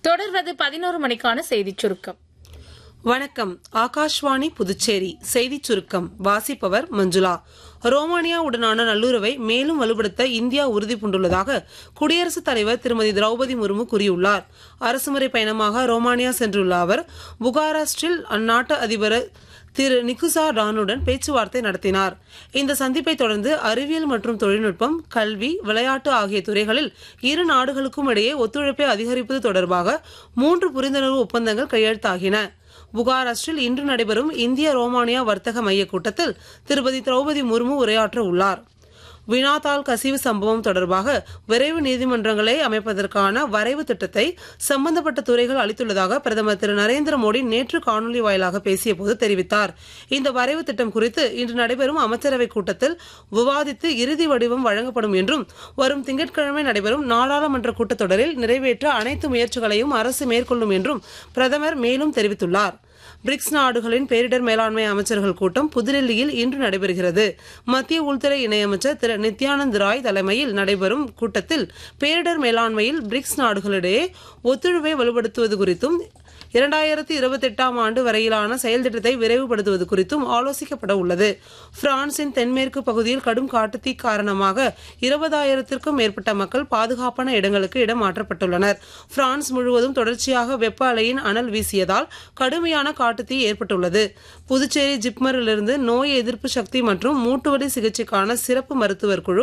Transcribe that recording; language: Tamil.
தொடர்வது பதினோரு மணிக்கான செய்திச் சுருக்கம் வணக்கம் ஆகாஷ்வாணி புதுச்சேரி செய்திச் சுருக்கம் வாசிப்பவர் மஞ்சுளா ரோமானியாவுடனான நல்லுறவை மேலும் வலுப்படுத்த இந்தியா உறுதி பூண்டுள்ளதாக குடியரசுத் தலைவர் திருமதி திரௌபதி முர்மு கூறியுள்ளார் அரசுமுறை பயணமாக ரோமானியா சென்றுள்ள அவர் புகாராஸ்டில் அந்நாட்டு அதிபர் திரு நிகுசா டானுடன் பேச்சுவார்த்தை நடத்தினார் இந்த சந்திப்பை தொடர்ந்து அறிவியல் மற்றும் தொழில்நுட்பம் கல்வி விளையாட்டு ஆகிய துறைகளில் இரு நாடுகளுக்கும் இடையே ஒத்துழைப்பை அதிகரிப்பது தொடர்பாக மூன்று புரிந்துணர்வு ஒப்பந்தங்கள் கையெழுத்தாகின புகாராஸ்டில் இன்று நடைபெறும் இந்திய ரோமானியா வர்த்தக மைய கூட்டத்தில் திருப்பதி திரௌபதி முர்மு உரையாற்ற உள்ளார் வினாத்தாள் கசிவு சம்பவம் தொடர்பாக விரைவு நீதிமன்றங்களை அமைப்பதற்கான வரைவு திட்டத்தை சம்பந்தப்பட்ட துறைகள் அளித்துள்ளதாக பிரதமர் திரு நரேந்திர மோடி நேற்று காணொலி வாயிலாக பேசியபோது தெரிவித்தார் இந்த வரைவு திட்டம் குறித்து இன்று நடைபெறும் அமைச்சரவைக் கூட்டத்தில் விவாதித்து இறுதி வடிவம் வழங்கப்படும் என்றும் வரும் திங்கட்கிழமை நடைபெறும் நாடாளுமன்ற கூட்டத்தொடரில் நிறைவேற்ற அனைத்து முயற்சிகளையும் அரசு மேற்கொள்ளும் என்றும் பிரதமர் மேலும் தெரிவித்துள்ளார் பிரிக்ஸ் நாடுகளின் பேரிடர் மேலாண்மை அமைச்சர்கள் கூட்டம் புதுடெல்லியில் இன்று நடைபெறுகிறது மத்திய உள்துறை இணையமைச்சர் திரு நித்யானந்த் ராய் தலைமையில் நடைபெறும் கூட்டத்தில் பேரிடர் மேலாண்மையில் பிரிக்ஸ் நாடுகளிடையே ஒத்துழைப்பை வலுப்படுத்துவது குறித்தும் இரண்டாயிரத்தி இருபத்தி எட்டாம் ஆண்டு வரையிலான செயல் திட்டத்தை விரைவுபடுத்துவது குறித்தும் ஆலோசிக்கப்பட உள்ளது பிரான்சின் தென்மேற்கு பகுதியில் கடும் காட்டுத்தீ காரணமாக இருபதாயிரத்திற்கும் மேற்பட்ட மக்கள் பாதுகாப்பான இடங்களுக்கு இடம் மாற்றப்பட்டுள்ளனர் பிரான்ஸ் முழுவதும் தொடர்ச்சியாக வெப்ப அலையின் அனல் வீசியதால் கடுமையான காட்டுத்தீ ஏற்பட்டுள்ளது புதுச்சேரி ஜிப்மரிலிருந்து நோய் எதிர்ப்பு சக்தி மற்றும் மூட்டுவலி சிகிச்சைக்கான சிறப்பு மருத்துவர் குழு